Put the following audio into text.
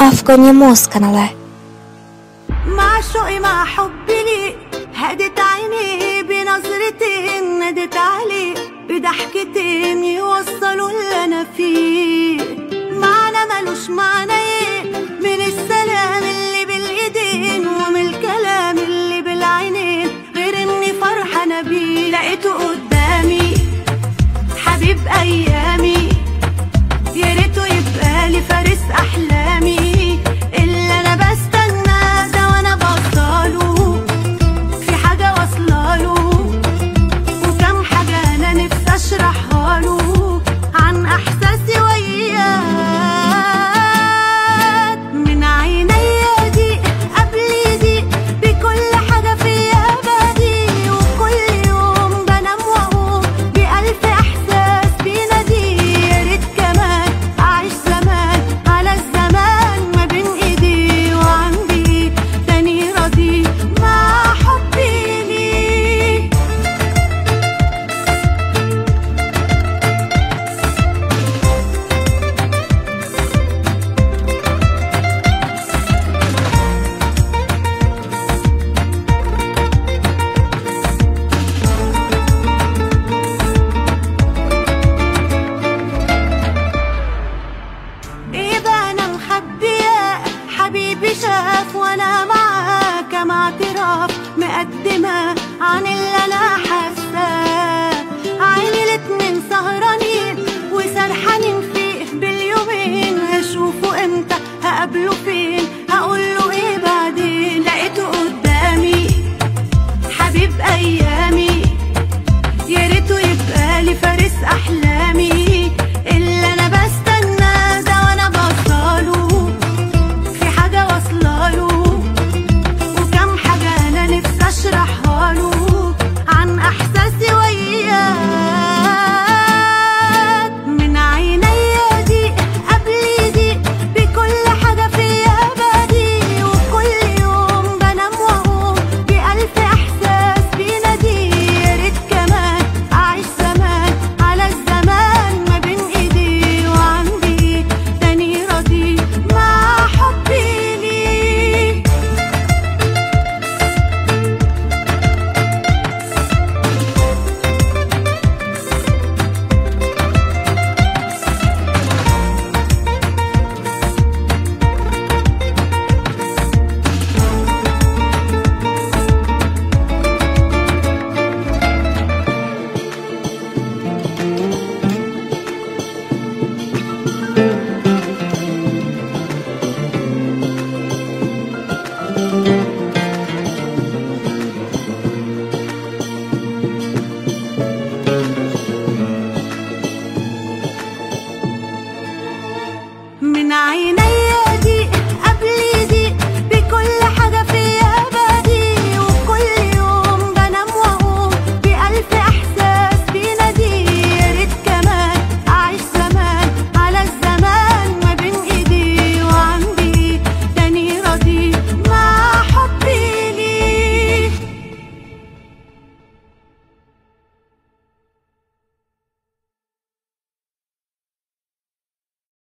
Afgoni Moose kanale. معشوقي مع حبي لي هدت عيني بنظرتين ندت عليه بضحكتين يوصلوا اللي انا فيه معنى ملوش معنى ايه من السلام اللي بالايدين ومن الكلام اللي بالعينين غير اني فرحانه بيه لقيته قدامي حبيب ايامي يا ريته يبقى لي فارس احلامي اللي انا بستناه ده وانا بوصله في حاجه واصله وكم حاجه انا نفسي اشرحها له عن احساسي وياه من عينيا دي قبل دي بكل حاجه فيا بدي وكل يوم بنام واقوم بألف احساس بينادي يا ريت كمان اعيش زمان على الزمان ما بين ايدي وعندي تاني راضي مع حبي ليه ايه بقى انا مخبية حبيبي شاف وانا معاه كم اعتراف مقدمة عن اللي انا